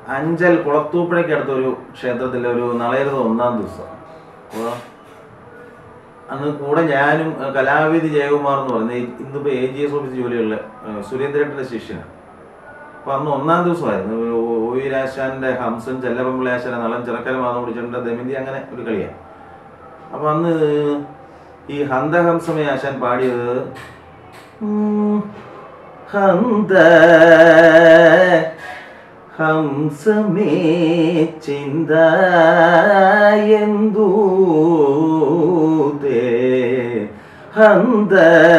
അഞ്ചൽ കുളത്തൂപ്പുഴയ്ക്ക് അടുത്തൊരു ക്ഷേത്രത്തിലെ ഒരു നളയരുത് ഒന്നാം ദിവസം അപ്പോൾ അന്ന് കൂടെ ഞാനും ഏഹ്, കലാവിധി ജയകുമാർ എന്ന് പറഞ്ഞ ഈ- ഇന്നിപ്പോൾ എ ജി എസ് ഓഫീസ് ജോലിയുള്ള ഏഹ്, സുരേന്ദ്രേട്ടൻ്റെ ശിഷ്യനാണ് അപ്പോൾ അന്ന് ഒന്നാം ദിവസമായിരുന്നു ഒയിരാശാന്റെ ഹംസൻ ചെല്ലപ്പമ്പിളാശാന നളൻ ചിറക്കര മാധവ പിടിച്ചിട്ടുണ്ട് ദമിന്തി അങ്ങനെ ഒരു കളിയാണ് അപ്പോൾ അന്ന് ഈ ഹന്തഹംസമേ ആശാൻ പാടിയത് ഉം, ഹന്ത ഹംസമേ ചിന്ത ಎಂದೂತೆ ഹന്ത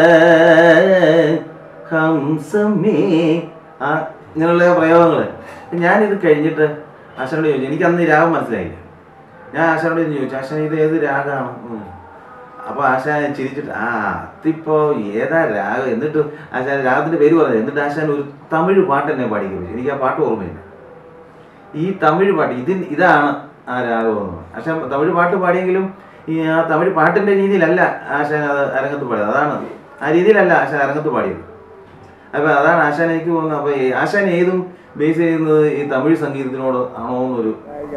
ഹംസമേ ആ ഇങ്ങനെയുള്ള പ്രയോഗങ്ങൾ ഞാനിത് കഴിഞ്ഞിട്ട് ആശാനോട് ചോദിച്ചു എനിക്ക് അന്ന് ഈ രാഗം മനസ്സിലായില്ല ഞാൻ ആശാനോട് ഇന്ന് ചോദിച്ചു ആശാൻ ഇത് ഏത് രാഗമാണ് ഉം. അപ്പൊ ആശാൻ ചിരിച്ചിട്ട് ആ അതിപ്പോ ഏതാ രാഗം എന്നിട്ട് ആശാൻ രാഗത്തിന്റെ പേര് പറഞ്ഞു എന്നിട്ട് ആശാൻ ഒരു തമിഴ് പാട്ട് എന്നെ പാടിക്കുന്നു എനിക്ക് ആ പാട്ട് ഓർമ്മയില്ല ഈ തമിഴ് പാട്ട് ഇതിന് ഇതാണ് ആ രാഗമെന്ന് ആശാൻ തമിഴ് പാട്ട് പാടിയെങ്കിലും ഈ ആ തമിഴ് പാട്ടിന്റെ രീതിയിലല്ല ആശാൻ അത് അരങ്ങത്ത് പാടിയത് അതാണ് ആ രീതിയിലല്ല ആശാൻ അരങ്ങത്ത് പാടിയത് അപ്പൊ അതാണ് ആശാൻ എനിക്ക് തോന്നുന്നത് അപ്പൊ ഈ ആശാൻ ഏതും ബേസ് ചെയ്യുന്നത് ഈ തമിഴ് സംഗീതത്തിനോട് ആണോ എന്നൊരു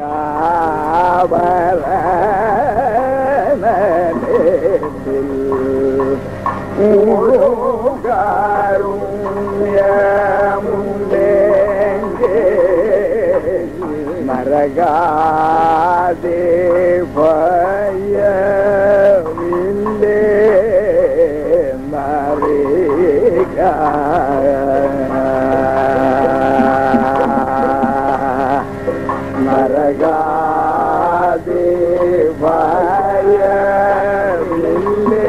മരകാതെ ഭയമില്ലേ മരകാതെ ഭയമില്ലേ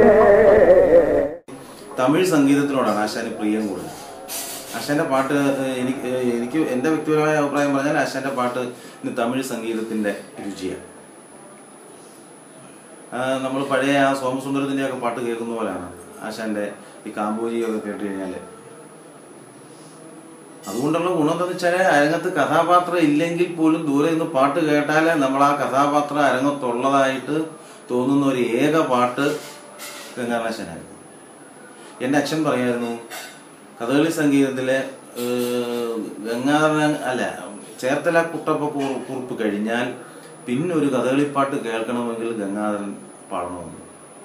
തമിഴ് സംഗീതത്തിനോടാണ് ആശാന് പ്രിയം കൂടുതൽ ആശാന്റെ പാട്ട് ഏഹ്, എനിക്ക് ഏഹ്, എനിക്ക് എൻ്റെ വ്യക്തിപരമായ അഭിപ്രായം പറഞ്ഞാൽ ആശാന്റെ പാട്ട് ഇന്ന് തമിഴ് സംഗീതത്തിന്റെ രുചിയാണ് നമ്മൾ പഴയ ആ സോമസുന്ദരത്തിൻ്റെ ഒക്കെ പാട്ട് കേൾക്കുന്ന പോലെയാണ് ആശാന്റെ ഈ കാമ്പോജിയൊക്കെ കേട്ട് കഴിഞ്ഞാൽ അതുകൊണ്ടുള്ള ഗുണം എന്താണെന്ന് വെച്ചാൽ അരങ്ങത്ത് കഥാപാത്രം ഇല്ലെങ്കിൽ പോലും ദൂരെ നിന്ന് പാട്ട് കേട്ടാൽ നമ്മൾ ആ കഥാപാത്രം അരങ്ങത്തുള്ളതായിട്ട് തോന്നുന്ന ഒരു ഏക പാട്ട് ഗംഗാനാശനായിരുന്നു എൻ്റെ അച്ഛൻ പറയായിരുന്നു കഥകളി സംഗീതത്തിലെ ഏഹ്, ഗംഗാധരൻ അല്ല ചേർത്തല കുട്ടപ്പ കുർ- കുറിപ്പ് കഴിഞ്ഞാൽ പിന്നെ ഒരു കഥകളിപ്പാട്ട് കേൾക്കണമെങ്കിൽ ഗംഗാധരൻ പാടണമെന്ന്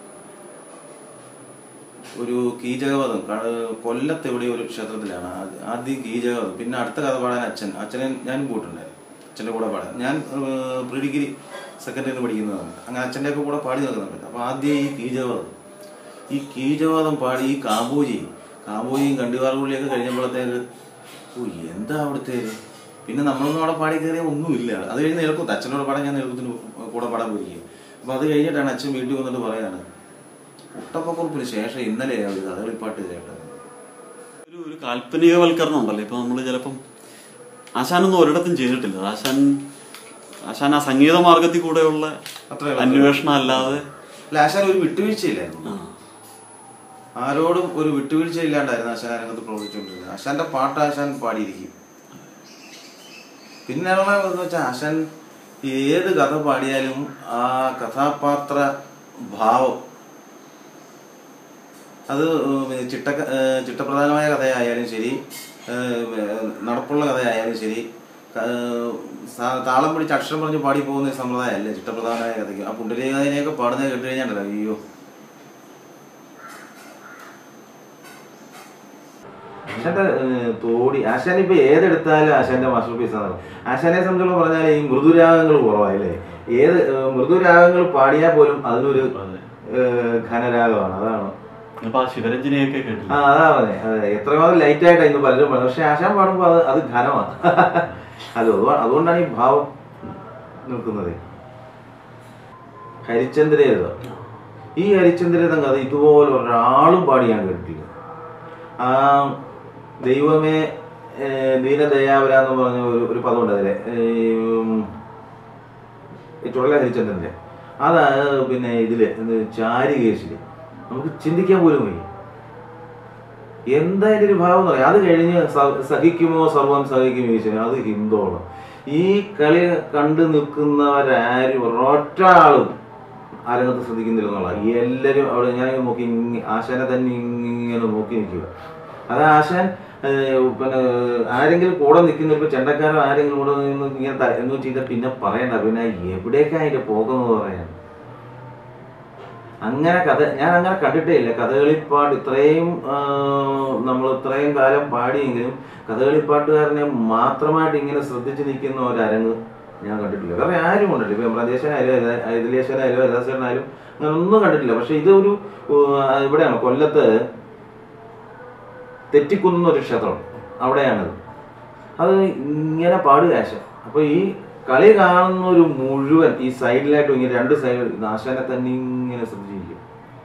ഒരു കീചകവധം ക- കൊല്ലത്ത് എവിടെയോ ഒരു ക്ഷേത്രത്തിലാണ് ആദ്യ- ആദ്യം കീചകവധം പിന്നെ അടുത്ത കഥ പാടാൻ അച്ഛൻ അച്ഛനെ ഞാനും പോയിട്ടുണ്ടായിരുന്നു അച്ഛൻ്റെ കൂടെ പാടാൻ ഞാൻ പ്രീ ഡിഗ്രി സെക്കൻഡറിന് പഠിക്കുന്നതാണ് അങ്ങനെ അച്ഛൻ്റെ ഒക്കെ കൂടെ പാടി നിൽക്കുന്നുണ്ട് അപ്പോൾ ആദ്യം ഈ കീചകവധം ഈ കീചവാദം പാടി ഈ കാമ്പൂജി കാമ്പൂജിയും കണ്ടിവാർപുള്ളിയൊക്കെ കഴിഞ്ഞപ്പോഴത്തേക്ക് ഓ എന്താ അവിടുത്തെ ഇത്? പിന്നെ നമ്മളൊന്നും അവിടെ പാടി കയറിയ ഒന്നുമില്ല അത് കഴിഞ്ഞ് നിൽക്കും അച്ഛനോട് പാടാൻ ഞാൻ നിൽക്കത്തിന് കൂടെ പാടാൻ പോയിരിക്കും അപ്പോൾ അത് കഴിഞ്ഞിട്ടാണ് അച്ഛൻ വീട്ടിൽ വന്നിട്ട് പറയാണ് കുട്ടപ്പക്കുറിപ്പിന് ശേഷം ഇന്നലെയാണ് ഒരു കഥകളിപ്പാട്ട് കേട്ടത് ഒരു ഒരു കാൽപ്പനികവൽക്കരണം ഉണ്ടല്ലോ ഇപ്പൊ നമ്മൾ ചിലപ്പം ആശാനൊന്നും ഒരിടത്തും ചെയ്തിട്ടില്ല ആശാൻ ആശാൻ ആ സംഗീത മാർഗത്തിൽ കൂടെയുള്ള അത്രേ ഉള്ളൂ. അന്വേഷണം അല്ലാതെ അല്ല ആശാൻ ഒരു വിട്ടുവീഴ്ചയില്ലായിരുന്നു ആ, ആരോടും ഒരു വിട്ടുവീഴ്ചയില്ലാണ്ടായിരുന്നു ആശാൻ രംഗത്ത് പ്രവർത്തിച്ചുകൊണ്ടിരുന്നത് ആശാന്റെ പാട്ട് ആശാൻ പാടിയിരിക്കും പിന്നെ ഉള്ളതെന്ന് വെച്ചാൽ ആശാൻ ഏത് കഥ പാടിയാലും ആ കഥാപാത്ര ഭാവം അത് ഉം, ചിട്ട ഏഹ്, ചിട്ടപ്രധാനമായ കഥയായാലും ശരി ഏഹ്, നടപ്പുള്ള കഥയായാലും ശരി ക- ഏഹ്, സാ- താളം പിടിച്ച് അക്ഷരം പറഞ്ഞ് പാടി പോകുന്ന ഒരു സമ്പ്രദായമല്ല ചിട്ടപ്രധാനമായ കഥയ്ക്ക് ആ പുണ്ടരീകഥനെയൊക്കെ പാടുന്നത് കേട്ട് കഴിഞ്ഞാൽ അയ്യോ ആശാന്റെ ഏഹ്, തോടി ആശാൻ ഇപ്പൊ ഏതെടുത്താലും ആശാന്റെ മാസ്റ്റർ പീസ് ആണ് ആശാനെ സംബന്ധിച്ചോളം പറഞ്ഞാൽ ഈ മൃദുരാഗങ്ങൾ കുറവായില്ലേ ഏത് ഏഹ്, മൃദുരാഗങ്ങൾ പാടിയാൽ പോലും അതിനൊരു അതെ. ഏഹ്, ഘനരാഗമാണ് അതാണ് ഇപ്പൊ ആ ശിവരഞ്ജനിയൊക്കെ ആ കേട്ടില്ല അതാ പറഞ്ഞേ അതെ എത്രമാത്രം ലൈറ്റ് ആയിട്ടാണ് ഇന്ന് പലരും പറയുന്നത് പക്ഷെ ആശാൻ പാടുമ്പോൾ അത് അത് ഘനമാണ് അത് അതുകൊ- അതുകൊണ്ടാണ് ഈ ഭാവം നിൽക്കുന്നത് ഹരിചന്ദ്രേതം ഈ ഹരിചന്ദ്രേതം കഥ ഇതുപോലെ ഒരാളും പാടി ഞാൻ കേട്ടിട്ടില്ല ആ ദൈവമേ ഏഹ്, ദീനദയാവര എന്ന് പറഞ്ഞ ഒരു ഒരു പദമുണ്ട് അതിലെ ഏഹ്, ഈ ചുടല ഹരിചന്ദ്രന്റെ അതാ പിന്നെ ഇതില് എന്ത് ചാരികേശില് നമുക്ക് ചിന്തിക്കാൻ പോലും വയ്യ എന്താ ഇതിന്റെ ഒരു ഭാവം എന്ന് പറയാം അത് കഴിഞ്ഞ് സ- സഹിക്കുമോ സർവം സഹിക്കും ഈശ്വരൻ അത് ഹിന്ദോളം ഈ കളി കണ്ടു നിൽക്കുന്നവരാരും ഒരൊറ്റ ആളും ആരംഗത്ത് ശ്രദ്ധിക്കുന്നില്ല എന്നുള്ള എല്ലാവരും അവിടെ ഞാൻ നോക്കി ഇങ്ങ- ആശാനെ തന്നെ ഇങ്ങനെ നോക്കി നിൽക്കുക അത് ആശാൻ ഏഹ്, പിന്നെ ആരെങ്കിലും കൂടെ നിൽക്കുന്ന ഇപ്പോൾ ചെണ്ടക്കാരോ ആരെങ്കിലും കൂടെ നിന്ന് ഇങ്ങനെ ത- എന്ന് ചെയ്താൽ പിന്നെ പറയണ്ട പിന്നെ എവിടേക്കാ അതിൻ്റെ പോകുന്നത് പറയാൻ അങ്ങനെ കഥ ഞാൻ അങ്ങനെ കണ്ടിട്ടേ ഇല്ല കഥകളിപ്പാട്ട് ഇത്രയും നമ്മൾ ഇത്രയും കാലം പാടിയെങ്കിലും കഥകളിപ്പാട്ടുകാരനെ മാത്രമായിട്ട് ഇങ്ങനെ ശ്രദ്ധിച്ച് നിൽക്കുന്ന ഒരു അരങ്ങ് ഞാൻ കണ്ടിട്ടില്ല വേറെ ആരും കണ്ടിട്ടില്ല ഇപ്പം പ്രദേശനായാലും ഇതിലേശനായാലും ഹരിദാസനായാലും അങ്ങനെ ഒന്നും കണ്ടിട്ടില്ല പക്ഷെ ഇത് ഒരു ഏഹ്, ഇവിടെയാണ് കൊല്ലത്ത് തെറ്റിക്കുന്ന ഒരു ക്ഷേത്രം അവിടെയാണത് അത് ഇങ്ങനെ പാടുക ആശ അപ്പോൾ ഈ കളി കാണുന്ന ഒരു മുഴുവൻ ഈ സൈഡിലായിട്ടും ഇങ്ങനെ രണ്ട് സൈഡ് ആശാനെ തന്നെ ഇങ്ങനെ ശ്രദ്ധിച്ചിരിക്കും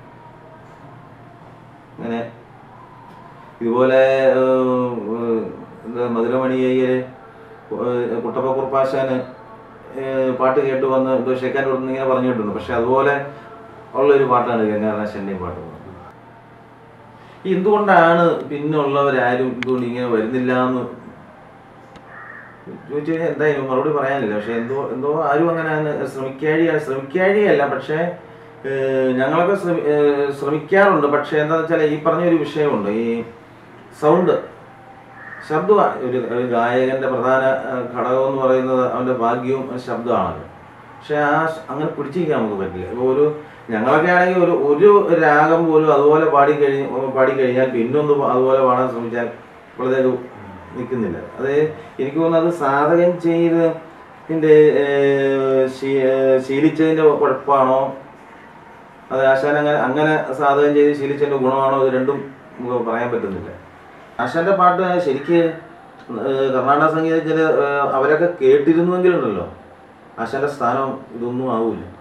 അങ്ങനെ ഇതുപോലെ ഏഹ്, ഏഹ്, എന്താ മധുരമണി അയ്യര് ഏഹ്, കുട്ടപ്പ കുറുപ്പാശാന് ഏഹ്, പാട്ട് കേട്ട് വന്ന് എന്തോ ഷെക്കാൻ കൊടുത്ത് ഇങ്ങനെ പറഞ്ഞു കേട്ടിട്ടുണ്ട് പക്ഷെ അതുപോലെ ഉള്ളൊരു പാട്ടാണ് ഗംഗാധരനാശൻ്റെയും പാട്ട് ഈ എന്തുകൊണ്ടാണ് പിന്നുള്ളവരാരും എന്തുകൊണ്ട് ഇങ്ങനെ വരുന്നില്ല എന്ന് ചോദിച്ചു കഴിഞ്ഞാൽ എന്തായാലും മറുപടി പറയാനില്ല പക്ഷെ എന്തോ എന്തോ ആരും അങ്ങനെ അങ്ങ് ശ്രമിക്കാഴി ശ്രമിക്കാഴിയല്ല പക്ഷേ ഏഹ്, ഞങ്ങളൊക്കെ ശ്രമി ഏഹ്, ശ്രമിക്കാറുണ്ട് പക്ഷെ എന്താണെന്ന് വെച്ചാൽ ഈ പറഞ്ഞൊരു വിഷയമുണ്ട് ഈ സൗണ്ട് ശബ്ദം ഒരു ഒരു ഗായകന്റെ പ്രധാന ഏഹ്, ഘടകം എന്ന് പറയുന്നത് അവന്റെ ഭാഗ്യവും ശബ്ദമാണല്ലോ പക്ഷെ ആ ശ- അങ്ങനെ പിടിച്ചിരിക്കാൻ നമുക്ക് പറ്റില്ല ഇപ്പോൾ ഒരു ഞങ്ങളൊക്കെ ആണെങ്കിൽ ഒരു ഒരു രാഗം പോലും അതുപോലെ പാടി കഴിഞ്ഞ് പാടിക്കഴിഞ്ഞാൽ പിന്നൊന്ന് പ- അതുപോലെ പാടാൻ ശ്രമിച്ചാൽ അപ്പോഴത്തേക്ക് നിൽക്കുന്നില്ല അത് എനിക്ക് തോന്നുന്നത് അത് സാധകം ചെയ്ത് ഇതിൻ്റെ ശീലിച്ചതിൻ്റെ കുഴപ്പമാണോ അത് ആശാൻ അങ്ങനെ അങ്ങനെ സാധകം ചെയ്ത് ശീലിച്ചതിൻ്റെ ഗുണമാണോ ഇത് രണ്ടും നമുക്ക് പറയാൻ പറ്റുന്നില്ല ആശാന്റെ പാട്ട് ശരിക്ക് ഏഹ് കർണാടക സംഗീതത്തിൽ അവരൊക്കെ കേട്ടിരുന്നുവെങ്കിലുണ്ടല്ലോ ആശാന്റെ സ്ഥാനം ഇതൊന്നും ആവൂല